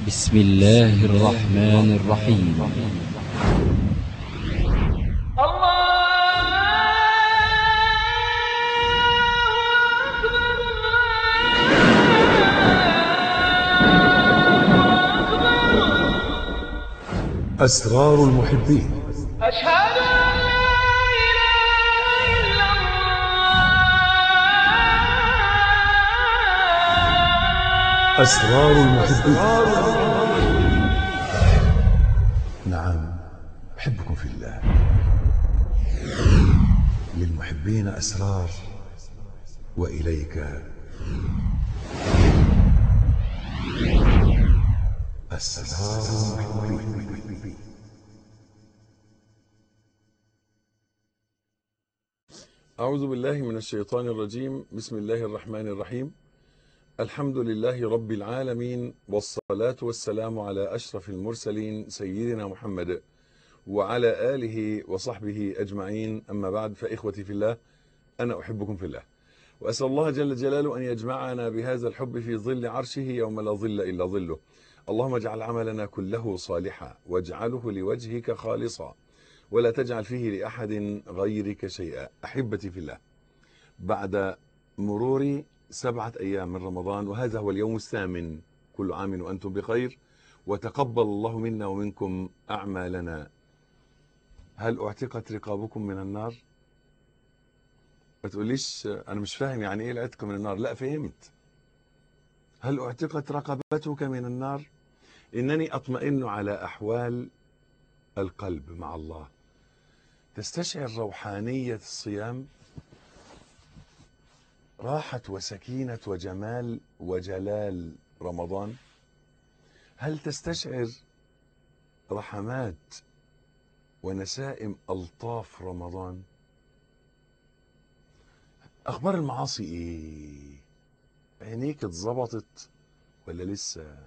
بسم الله الرحمن الرحيم أسرار المحبين أشهد أن لا إله إلا الله أسرار المحبين نعم أحبكم في الله للمحبين أسرار وإليك أسرار المحبين أعوذ بالله من الشيطان الرجيم بسم الله الرحمن الرحيم الحمد لله رب العالمين والصلاة والسلام على أشرف المرسلين سيدنا محمد وعلى آله وصحبه أجمعين أما بعد فإخوتي في الله أنا أحبكم في الله وأسأل الله جل جلاله أن يجمعنا بهذا الحب في ظل عرشه يوم لا ظل إلا ظله اللهم اجعل عملنا كله صالحا واجعله لوجهك خالصا ولا تجعل فيه لأحد غيرك شيئا أحبتي في الله بعد مرور سبعة أيام من رمضان وهذا هو اليوم الثامن كل عام وأنتم بخير وتقبل الله منا ومنكم أعمالنا هل اعتقت رقابكم من النار ما تقوليش أنا مش فاهم يعني إيه العتق من النار لا فهمت هل اعتقت رقبتك من النار إنني أطمئن على أحوال القلب مع الله تستشعر روحانية الصيام راحة وسكينة وجمال وجلال رمضان هل تستشعر رحمات ونسائم ألطاف رمضان أخبار المعاصي إيه عينيك اتظبطت ولا لسه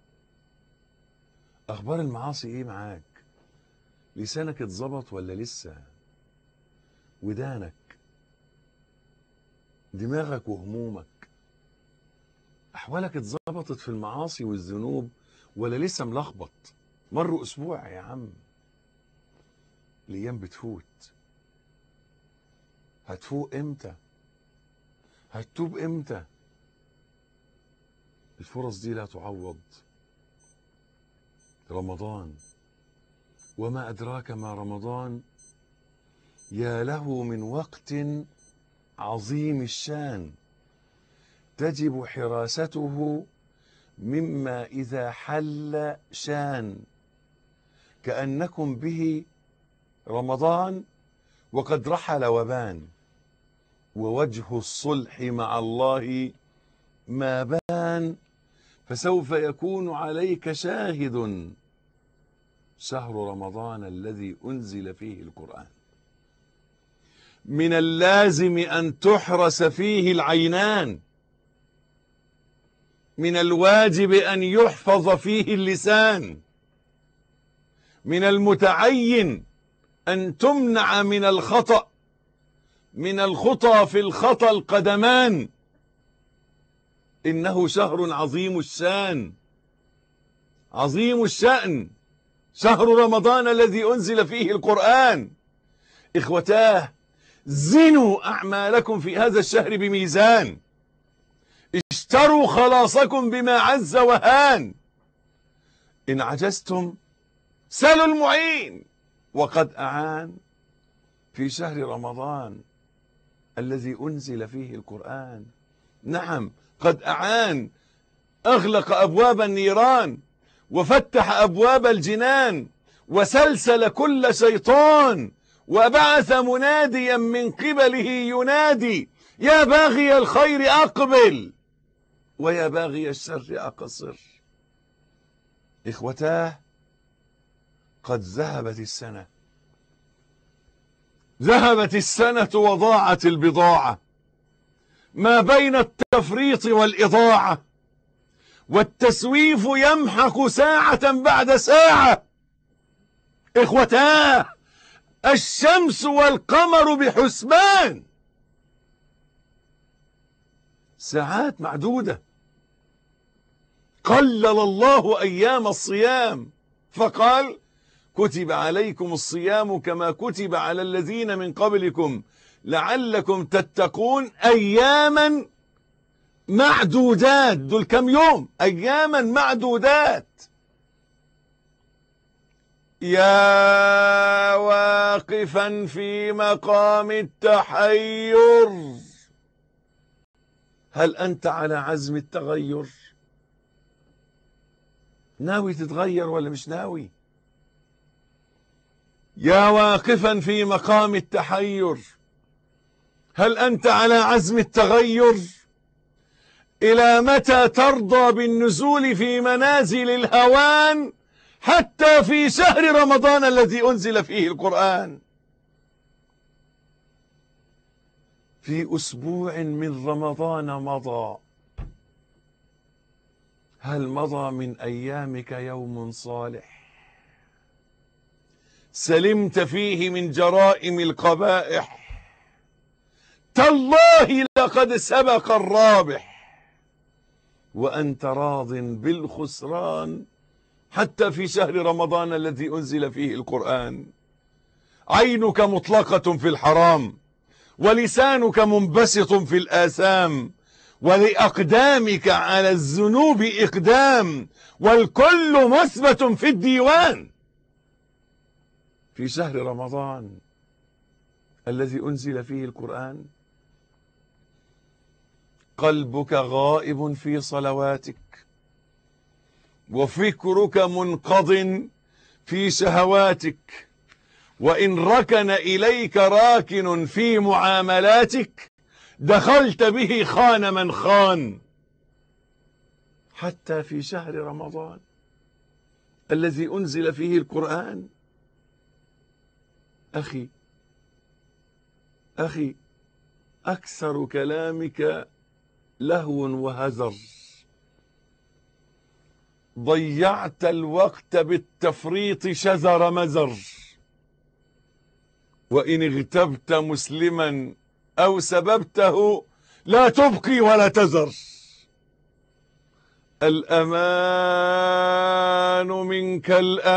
أخبار المعاصي إيه معاك لسانك اتظبط ولا لسه ودانك دماغك وهمومك احوالك اتظبطت في المعاصي والذنوب ولا لسه ملخبط مر اسبوع يا عم الايام بتفوت هتفوق امتى هتتوب امتى الفرص دي لا تعوض رمضان وما أدراك ما رمضان يا له من وقت عظيم الشان تجب حراسته مما إذا حل شان كأنكم به رمضان وقد رحل وبان ووجه الصلح مع الله ما بان فسوف يكون عليك شاهد شهر رمضان الذي أنزل فيه القرآن من اللازم أن تحرس فيه العينان من الواجب أن يحفظ فيه اللسان من المتعين أن تمنع من الخطأ من الخطى في الخطى القدمان إنه شهر عظيم الشان عظيم الشأن شهر رمضان الذي أنزل فيه القرآن إخوتاه زنوا أعمالكم في هذا الشهر بميزان اشتروا خلاصكم بما عز وهان إن عجزتم سلوا المعين وقد أعان في شهر رمضان الذي أنزل فيه القرآن نعم قد أعان أغلق أبواب النيران وفتح أبواب الجنان وسلسل كل شيطان وبعث مناديا من قبله ينادي يا باغي الخير أقبل ويا باغي الشر أقصر إخوتاه قد ذهبت السنة ذهبت السنة وضاعت البضاعة ما بين التفريط والإضاعة والتسويف يمحق ساعة بعد ساعة إخوتاه الشمس والقمر بحسبان ساعات معدودة قلل الله أيام الصيام فقال كتب عليكم الصيام كما كتب على الذين من قبلكم لعلكم تتقون أياما معدودات دول كم يوم أياما معدودات يا واقفا في مقام التحير هل أنت على عزم التغير ناوي تتغير ولا مش ناوي يا واقفا في مقام التحير هل أنت على عزم التغير إلى متى ترضى بالنزول في منازل الهوان حتى في شهر رمضان الذي أنزل فيه القرآن في أسبوع من رمضان مضى هل مضى من أيامك يوم صالح سلمت فيه من جرائم القبائح تالله لقد سبق الرابح وأنت راض بالخسران حتى في شهر رمضان الذي أنزل فيه القرآن عينك مطلقة في الحرام ولسانك منبسط في الآثام ولأقدامك على الذنوب إقدام والكل مثبت في الديوان في شهر رمضان الذي أنزل فيه القرآن قلبك غائب في صلواتك وفكرك منقض في شهواتك وإن ركن إليك راكن في معاملاتك دخلت به خان من خان حتى في شهر رمضان الذي أنزل فيه القرآن أخي أخي أكثر كلامك لهو وهزر ضيعت الوقت بالتفريط شزر مزر وإن اغتبت مسلما أو سببته لا تبقي ولا تزر الأمان منك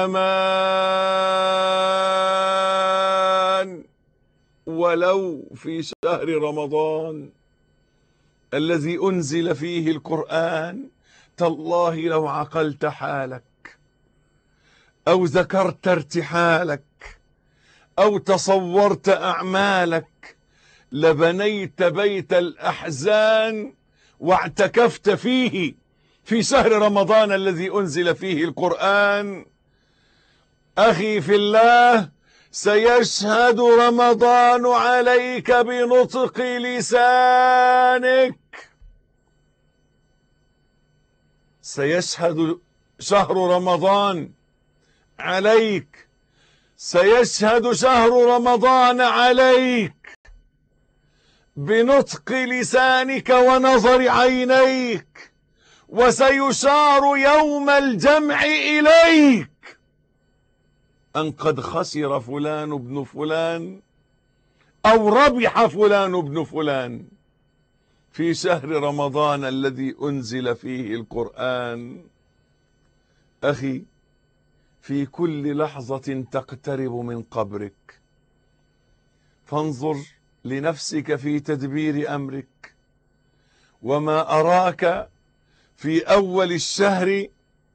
الأمان ولو في شهر رمضان الذي أنزل فيه القرآن تالله لو عقلت حالك أو ذكرت ارتحالك أو تصورت أعمالك لبنيت بيت الأحزان واعتكفت فيه في شهر رمضان الذي أنزل فيه القرآن أخي في الله سيشهد رمضان عليك بنطق لسانك سيشهد شهر رمضان عليك سيشهد شهر رمضان عليك بنطق لسانك ونظر عينيك وسيشار يوم الجمع إليك أن قد خسر فلان ابن فلان أو ربح فلان ابن فلان في شهر رمضان الذي أنزل فيه القرآن أخي في كل لحظة تقترب من قبرك فانظر لنفسك في تدبير أمرك وما أراك في أول الشهر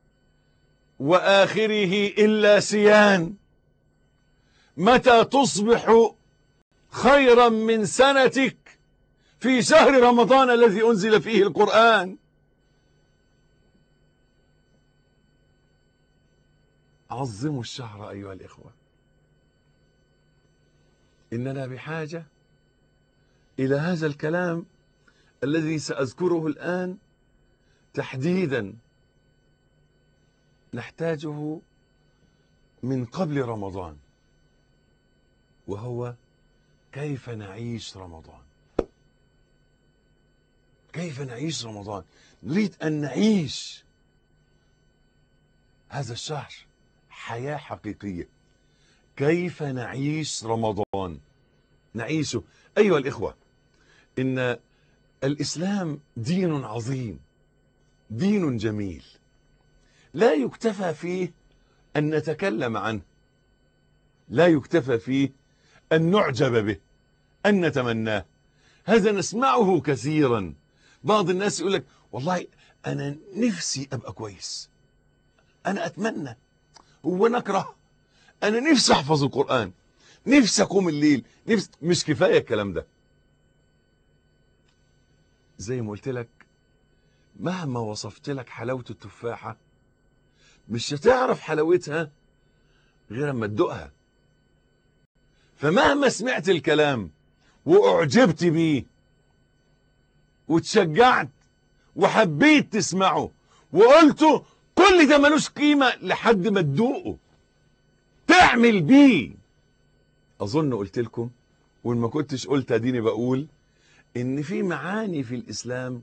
وآخره إلا سيان متى تصبح خيرا من سنتك في شهر رمضان الذي أنزل فيه القرآن عظموا الشهر أيها الإخوة إننا بحاجة إلى هذا الكلام الذي سأذكره الآن تحديدا نحتاجه من قبل رمضان وهو كيف نعيش رمضان كيف نعيش رمضان نريد أن نعيش هذا الشهر حياة حقيقية كيف نعيش رمضان نعيشه أيها الإخوة إن الإسلام دين عظيم دين جميل لا يكتفى فيه أن نتكلم عنه لا يكتفى فيه أن نعجب به أن نتمناه هذا نسمعه كثيرا بعض الناس يقول لك والله أنا نفسي أبقى كويس أنا أتمنى هو نكره أنا نفسي أحفظ القرآن نفسي أقوم الليل نفسي مش كفاية الكلام ده زي ما قلت لك مهما وصفت لك حلاوة التفاحة مش هتعرف حلاوتها غير اما تدوقها فمهما سمعت الكلام واعجبت بيه وتشجعت وحبيت تسمعه وقلته كل ده ملوش قيمة لحد ما تدوقه تعمل بيه اظن قلت لكم وان ما كنتش قلت اديني بقول ان في معاني في الاسلام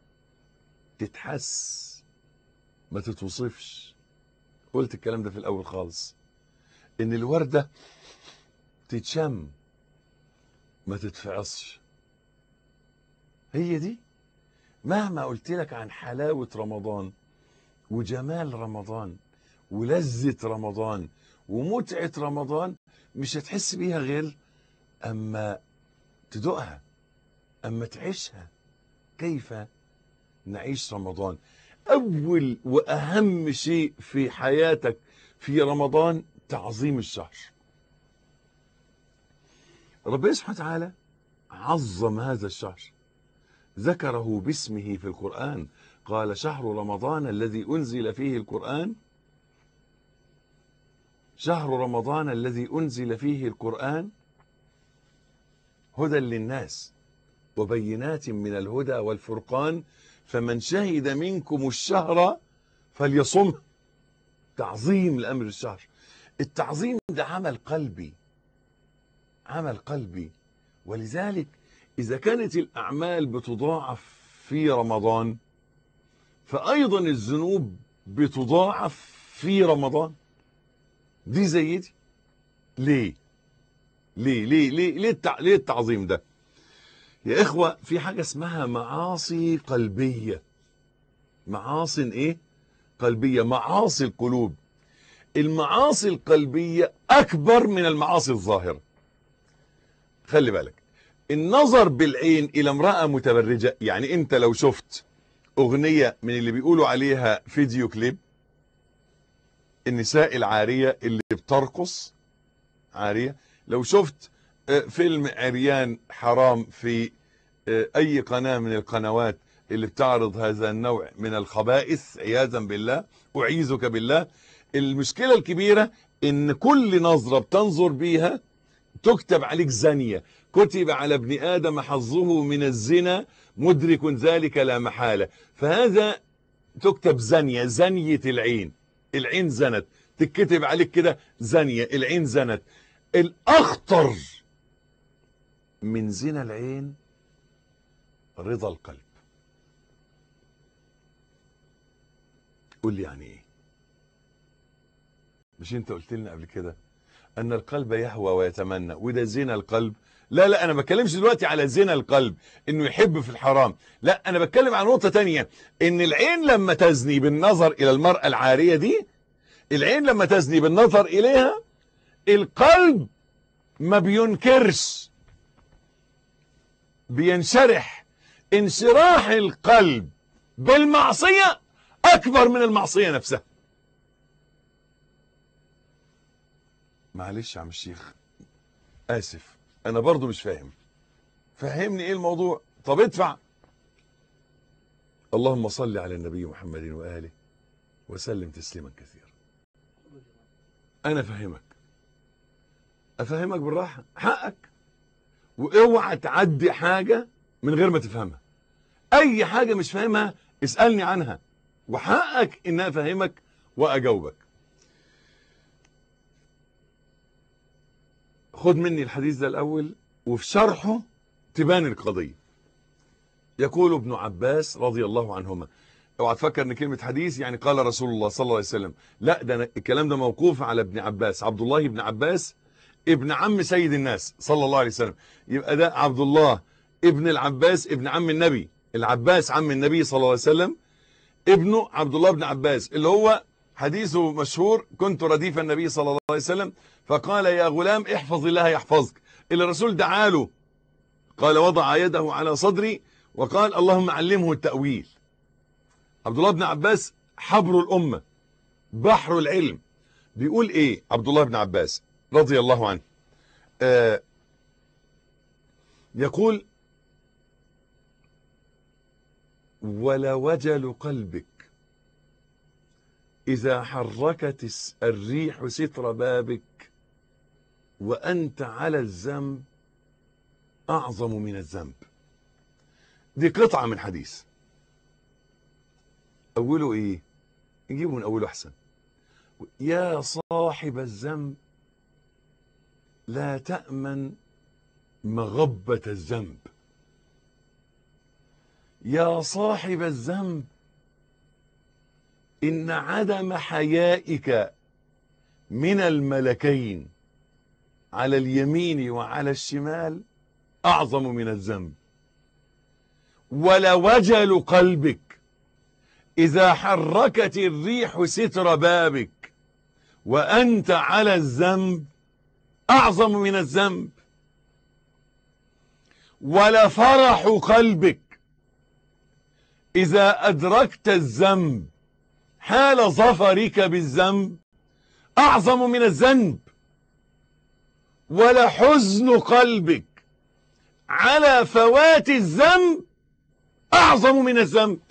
تتحس ما تتوصفش قلت الكلام ده في الاول خالص ان الوردة تتشم ما تتفعصش هي دي مهما قلت لك عن حلاوة رمضان وجمال رمضان ولذة رمضان ومتعة رمضان مش هتحس بيها غير اما تدوقها اما تعيشها كيف نعيش رمضان اول واهم شيء في حياتك في رمضان تعظيم الشهر ربنا سبحانه وتعالى عظم هذا الشهر ذكره باسمه في القرآن قال شهر رمضان الذي أنزل فيه القرآن شهر رمضان الذي أنزل فيه القرآن هدى للناس وبينات من الهدى والفرقان فمن شهد منكم الشهر فليصم تعظيم لأمر الشهر التعظيم ده عمل قلبي عمل قلبي ولذلك إذا كانت الأعمال بتضاعف في رمضان فأيضا الذنوب بتضاعف في رمضان دي زي دي ليه ليه ليه ليه ليه, التع... ليه التعظيم ده يا إخوة في حاجة اسمها معاصي قلبية معاصي إيه قلبية معاصي القلوب المعاصي القلبية أكبر من المعاصي الظاهرة خلي بالك النظر بالعين إلى امرأة متبرجة يعني أنت لو شفت أغنية من اللي بيقولوا عليها فيديو كليب النساء العارية اللي بترقص عارية لو شفت فيلم عريان حرام في أي قناة من القنوات اللي بتعرض هذا النوع من الخبائث عياذا بالله أعيذك بالله المشكلة الكبيرة ان كل نظرة بتنظر بيها تكتب عليك زانية كتب على ابن آدم حظه من الزنا مدرك ذلك لا محالة فهذا تكتب زانية زانية العين العين زنت تكتب عليك كده زانية العين زنت الأخطر من زنا العين رضا القلب قول لي يعني ايه مش انت قلت لنا قبل كده ان القلب يهوى ويتمنى وده زنا القلب لا لا انا ما بتكلمش دلوقتي على زنا القلب انه يحب في الحرام لا انا بتكلم عن نقطة تانية ان العين لما تزني بالنظر الى المرأة العارية دي العين لما تزني بالنظر اليها القلب ما بينكرش بينشرح انشراح القلب بالمعصية اكبر من المعصية نفسها معلش يا عم الشيخ اسف انا برضو مش فاهم فهمني ايه الموضوع طب ادفع اللهم صل على النبي محمد واله وسلم تسليما كثيرا انا فاهمك افهمك بالراحه حقك واوعى تعدي حاجه من غير ما تفهمها اي حاجه مش فاهمها اسالني عنها وحقك ان افهمك واجاوبك خد مني الحديث ده الأول وفي شرحه تبان القضية يقول ابن عباس رضي الله عنهما اوعى تفكر ان كلمة حديث يعني قال رسول الله صلى الله عليه وسلم لا ده الكلام ده موقوف على ابن عباس عبد الله بن عباس ابن عم سيد الناس صلى الله عليه وسلم يبقى ده عبد الله ابن العباس ابن عم النبي العباس عم النبي صلى الله عليه وسلم ابنه عبد الله بن عباس اللي هو حديثه مشهور كنت رديف النبي صلى الله عليه وسلم فقال يا غلام احفظ الله يحفظك اللي الرسول دعا له قال وضع يده على صدري وقال اللهم علمه التأويل عبد الله بن عباس حبر الأمة بحر العلم بيقول ايه عبد الله بن عباس رضي الله عنه آه يقول ولوجل قلبك إذا حركت الس- الريح ستر بابك وأنت على الذنب أعظم من الذنب دي قطعة من حديث أوله إيه نجيبه من أوله أحسن يا صاحب الذنب لا تأمن مغبة الذنب يا صاحب الذنب إن عدم حيائك من الملكين على اليمين وعلى الشمال أعظم من الذنب ولوجل قلبك إذا حركت الريح ستر بابك وأنت على الذنب أعظم من الذنب ولفرح قلبك إذا أدركت الذنب حال ظفرك بالذنب أعظم من الذنب ولحزن قلبك على فوات الذنب أعظم من الذنب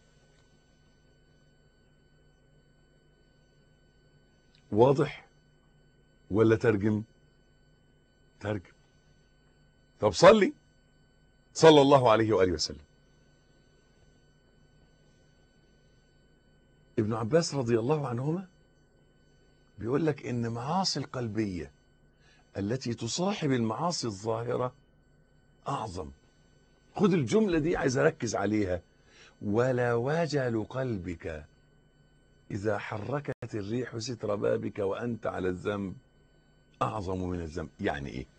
واضح ولا ترجم ترجم طب صلي صلى الله عليه وآله وسلم ابن عباس رضي الله عنهما بيقول لك ان معاصي القلبية التي تصاحب المعاصي الظاهرة اعظم خد الجملة دي عايز اركز عليها ولا وجل قلبك اذا حركت الريح ستر بابك وانت على الذنب اعظم من الذنب يعني ايه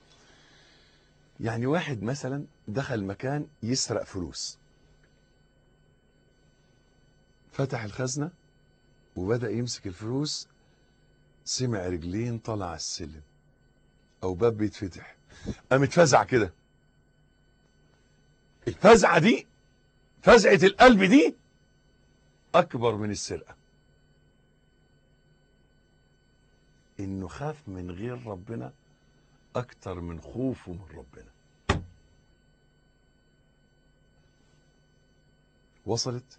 يعني واحد مثلا دخل مكان يسرق فلوس فتح الخزنة وبدأ يمسك الفلوس سمع رجلين طلع على السلم او باب بيتفتح قام اتفزع كده الفزعة دي فزعة القلب دي اكبر من السرقة انه خاف من غير ربنا اكتر من خوفه من ربنا وصلت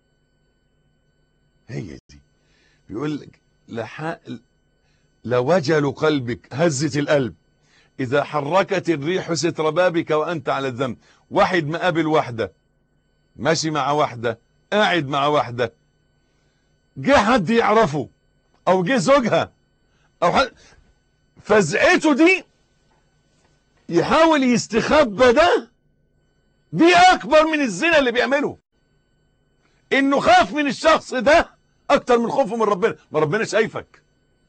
هي دي بيقول لك لح... لوجل قلبك هزة القلب إذا حركت الريح ستر بابك وأنت على الذنب واحد مقابل واحدة ماشي مع واحدة قاعد مع واحدة جه حد يعرفه أو جه زوجها أو حد فزعته دي يحاول يستخبى ده دي أكبر من الزنا اللي بيعمله إنه خاف من الشخص ده أكتر من خوفه من ربنا ما ربنا شايفك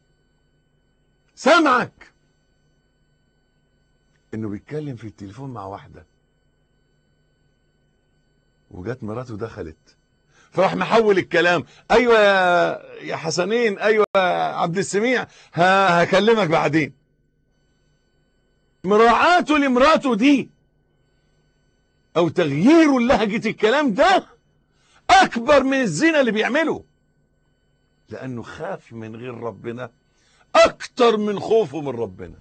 سامعك انه بيتكلم في التليفون مع واحده وجت مراته دخلت فراح محول الكلام ايوه يا يا حسنين ايوه يا عبد السميع ه- هكلمك بعدين مراعاته لمراته دي او تغييره لهجه الكلام ده اكبر من الزنا اللي بيعمله لانه خاف من غير ربنا اكتر من خوفه من ربنا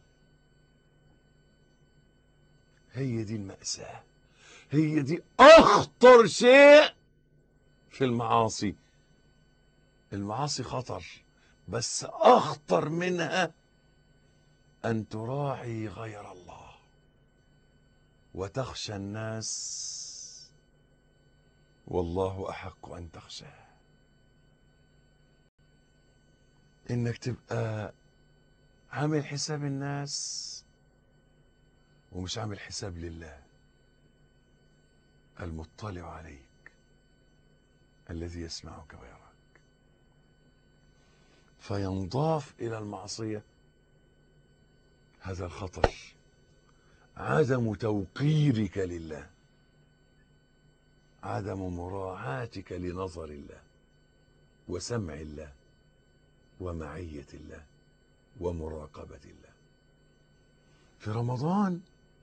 هي دي المأساة هي دي اخطر شيء في المعاصي المعاصي خطر بس اخطر منها ان تراعي غير الله وتخشى الناس والله احق ان تخشاه انك تبقى عامل حساب الناس ومش عامل حساب لله المطلع عليك الذي يسمعك ويراك فينضاف الى المعصيه هذا الخطر عدم توقيرك لله عدم مراعاتك لنظر الله وسمع الله ومعية الله ومراقبة الله في رمضان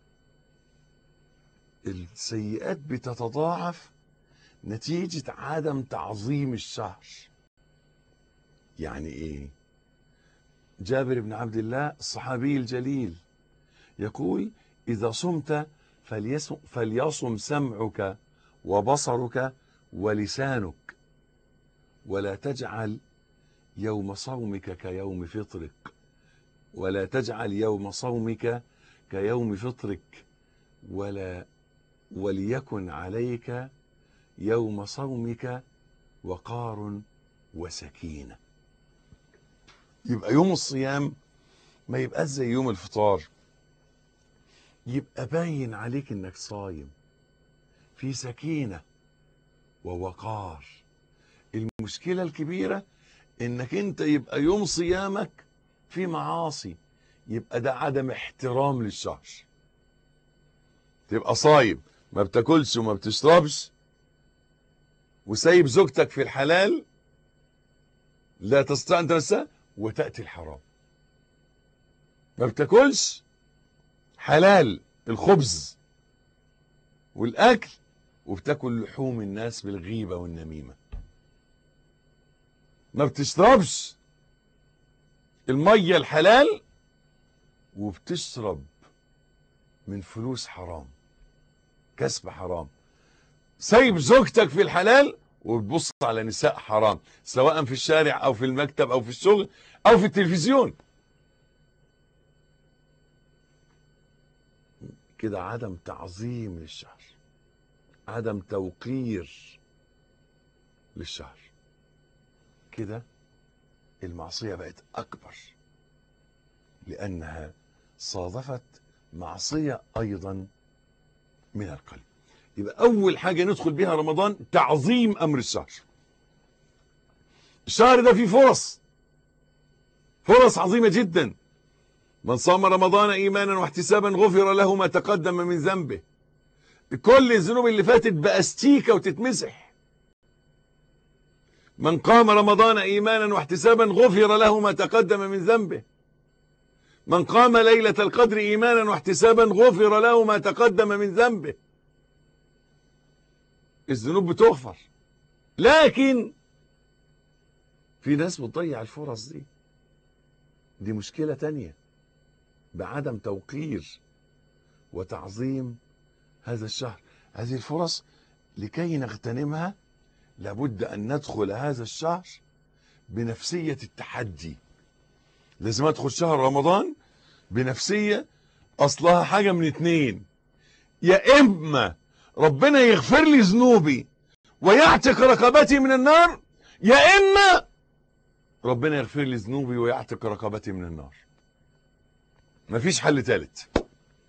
السيئات بتتضاعف نتيجة عدم تعظيم الشهر يعني ايه جابر بن عبد الله الصحابي الجليل يقول إذا صمت فليصم, فليصم سمعك وبصرك ولسانك ولا تجعل يوم صومك كيوم فطرك ولا تجعل يوم صومك كيوم فطرك ولا وليكن عليك يوم صومك وقار وسكينة يبقى يوم الصيام ما يبقاش زي يوم الفطار يبقى باين عليك انك صايم في سكينة ووقار المشكلة الكبيرة انك انت يبقى يوم صيامك في معاصي يبقى ده عدم احترام للشهر تبقى صايم ما بتاكلش وما بتشربش وسايب زوجتك في الحلال لا تستطيع ان تنساه وتاتي الحرام ما بتاكلش حلال الخبز والاكل وبتاكل لحوم الناس بالغيبه والنميمه ما بتشربش الميه الحلال وبتشرب من فلوس حرام كسب حرام سايب زوجتك في الحلال وبتبص على نساء حرام سواء في الشارع او في المكتب او في الشغل او في التلفزيون كده عدم تعظيم للشهر عدم توقير للشهر كده المعصية بقت أكبر لأنها صادفت معصية أيضا من القلب يبقى أول حاجة ندخل بها رمضان تعظيم أمر الشهر الشهر ده فيه فرص فرص عظيمة جدا من صام رمضان إيمانا واحتسابا غفر له ما تقدم من ذنبه كل الذنوب اللي فاتت بأستيكة وتتمسح من قام رمضان إيمانا واحتسابا غفر له ما تقدم من ذنبه من قام ليلة القدر إيمانا واحتسابا غفر له ما تقدم من ذنبه الذنوب بتغفر لكن في ناس بتضيع الفرص دي دي مشكلة تانية بعدم توقير وتعظيم هذا الشهر هذه الفرص لكي نغتنمها لابد أن ندخل هذا الشهر بنفسية التحدي لازم أدخل شهر رمضان بنفسية أصلها حاجة من اتنين يا إما ربنا يغفر لي ذنوبي ويعتق رقبتي من النار يا إما ربنا يغفر لي ذنوبي ويعتق رقبتي من النار مفيش حل تالت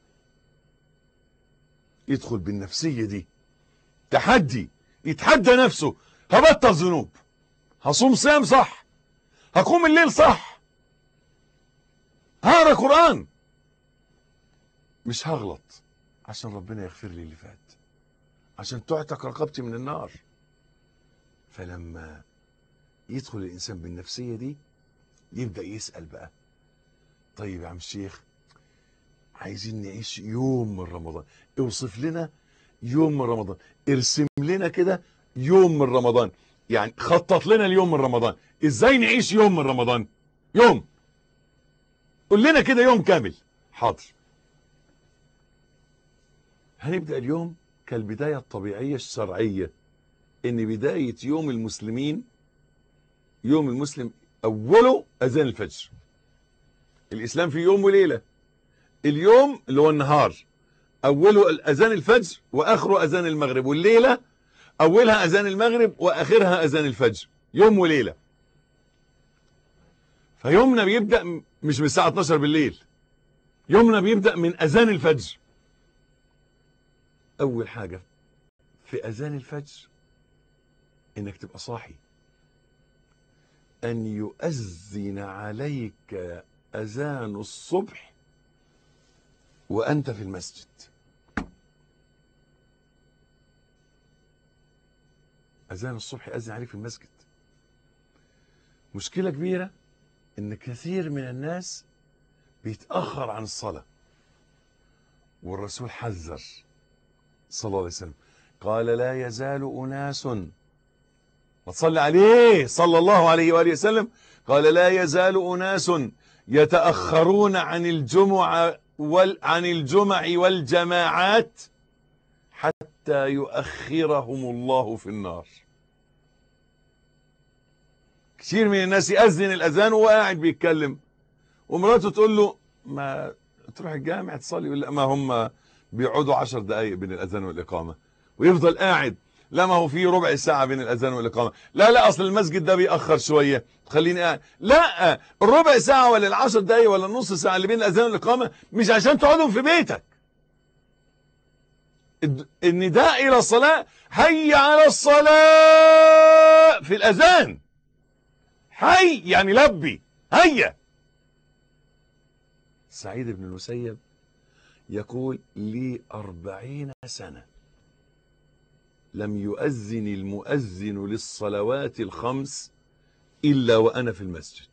يدخل بالنفسية دي تحدي يتحدى نفسه هبطل ذنوب هصوم صيام صح هقوم الليل صح هقرا قرآن مش هغلط عشان ربنا يغفر لي اللي فات عشان تعتق رقبتي من النار فلما يدخل الإنسان بالنفسية دي يبدأ يسأل بقى طيب يا عم الشيخ عايزين نعيش يوم من رمضان اوصف لنا يوم من رمضان ارسم لنا كده يوم من رمضان يعني خطط لنا اليوم من رمضان ازاي نعيش يوم من رمضان يوم قول لنا كده يوم كامل حاضر هنبدأ اليوم كالبداية الطبيعية الشرعية ان بداية يوم المسلمين يوم المسلم اوله اذان الفجر الاسلام في يوم وليلة اليوم اللي هو النهار اوله اذان الفجر واخره اذان المغرب والليلة اولها اذان المغرب واخرها اذان الفجر يوم وليلة فيومنا بيبدأ م- مش من الساعة 12 بالليل يومنا بيبدأ من اذان الفجر اول حاجة في اذان الفجر انك تبقى صاحي ان يؤذن عليك اذان الصبح وانت في المسجد اذان الصبح يأذن عليك في المسجد مشكلة كبيرة ان كثير من الناس بيتأخر عن الصلاة والرسول حذر صلى الله عليه وسلم قال لا يزال أناس ما تصلي عليه صلى الله عليه وآله وسلم قال لا يزال أناس يتأخرون عن الجمع وال عن الجمع والجماعات حتى يؤخرهم الله في النار كثير من الناس يأذن الأذان وهو قاعد بيتكلم ومراته تقول له ما تروح الجامع تصلي يقول لا ما هم بيقعدوا عشر دقايق بين الأذان والإقامة ويفضل قاعد لا ما هو في ربع ساعة بين الأذان والإقامة لا لا أصل المسجد ده بيأخر شوية خليني قاعد لا الربع ساعة ولا العشر دقايق ولا النص ساعة اللي بين الأذان والإقامة مش عشان تقعدهم في بيتك الد- النداء إلى الصلاة هيا على الصلاة في الأذان حي يعني لبي هيا سعيد بن المسيب يقول لي أربعين سنة لم يؤذن المؤذن للصلوات الخمس إلا وأنا في المسجد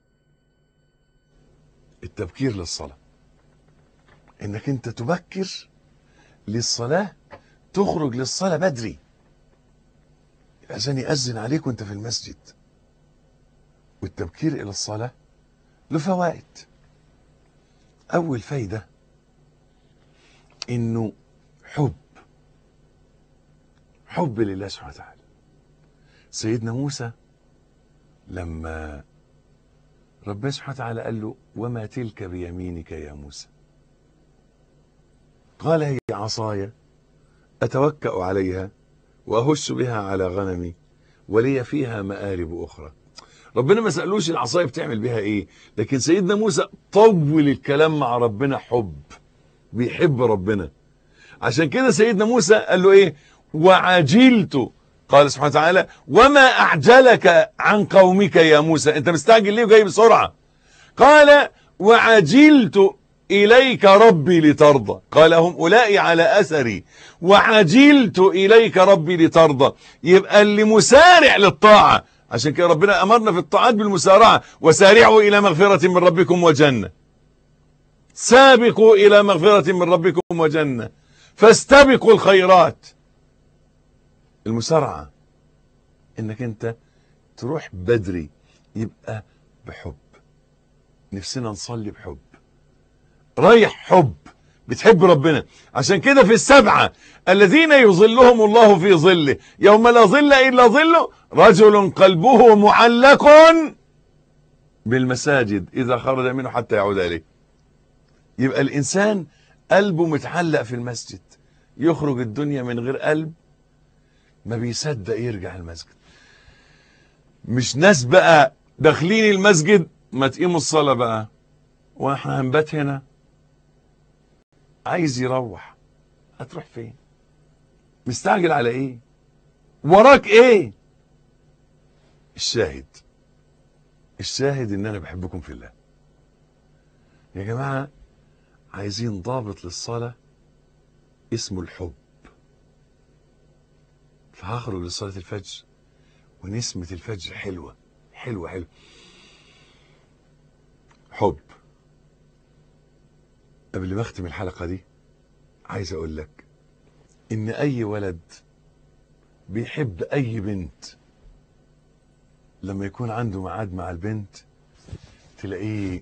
التبكير للصلاة إنك أنت تبكر للصلاة تخرج للصلاة بدري عشان يأذن عليك وانت في المسجد والتبكير إلى الصلاة له فوائد أول فايدة إنه حب حب لله سبحانه وتعالى سيدنا موسى لما ربنا سبحانه وتعالى قال له وما تلك بيمينك يا موسى قال هي عصاي أتوكأ عليها وأهش بها على غنمي ولي فيها مآرب أخرى ربنا ما سألوش العصاية بتعمل بها إيه لكن سيدنا موسى طول الكلام مع ربنا حب بيحب ربنا عشان كده سيدنا موسى قال له إيه وعجلت قال سبحانه وتعالى وما أعجلك عن قومك يا موسى أنت مستعجل ليه وجاي بسرعة قال وعجلت إليك ربي لترضى قال هم أولئي على أثري وعجلت إليك ربي لترضى يبقى اللي مسارع للطاعة عشان كده ربنا أمرنا في الطاعات بالمسارعة وسارعوا إلى مغفرة من ربكم وجنة سابقوا إلى مغفرة من ربكم وجنة فاستبقوا الخيرات المسارعة انك انت تروح بدري يبقى بحب نفسنا نصلي بحب رايح حب بتحب ربنا عشان كده في السبعة الذين يظلهم الله في ظله يوم لا ظل إلا ظله رجل قلبه معلق بالمساجد إذا خرج منه حتى يعود إليه يبقى الإنسان قلبه متعلق في المسجد يخرج الدنيا من غير قلب ما بيصدق يرجع المسجد مش ناس بقى داخلين المسجد ما تقيموا الصلاة بقى واحنا هنبات هنا عايز يروح هتروح فين مستعجل على ايه وراك ايه الشاهد الشاهد ان انا بحبكم في الله يا جماعة عايزين ضابط للصلاة اسمه الحب فهخرج لصلاة الفجر ونسمة الفجر حلوة حلوة حلوة حب قبل ما اختم الحلقة دي عايز اقول لك ان اي ولد بيحب اي بنت لما يكون عنده ميعاد مع البنت تلاقيه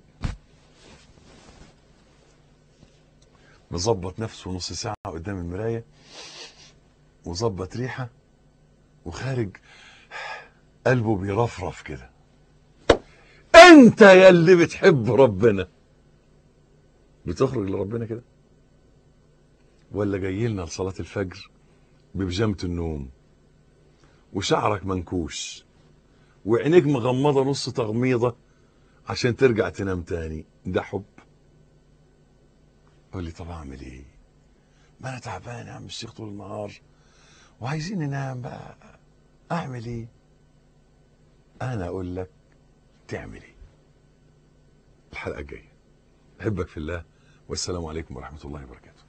مظبط نفسه نص ساعة قدام المراية وظبط ريحة وخارج قلبه بيرفرف كده انت يا اللي بتحب ربنا بتخرج لربنا كده ولا جاي لنا لصلاة الفجر ببيجامة النوم وشعرك منكوش وعينيك مغمضة نص تغميضة عشان ترجع تنام تاني ده حب قول لي طب اعمل ايه ما انا تعبان يا عم الشيخ طول النهار وعايزين ننام بقى اعمل ايه انا اقول لك تعمل ايه الحلقه الجايه احبك في الله والسلام عليكم ورحمه الله وبركاته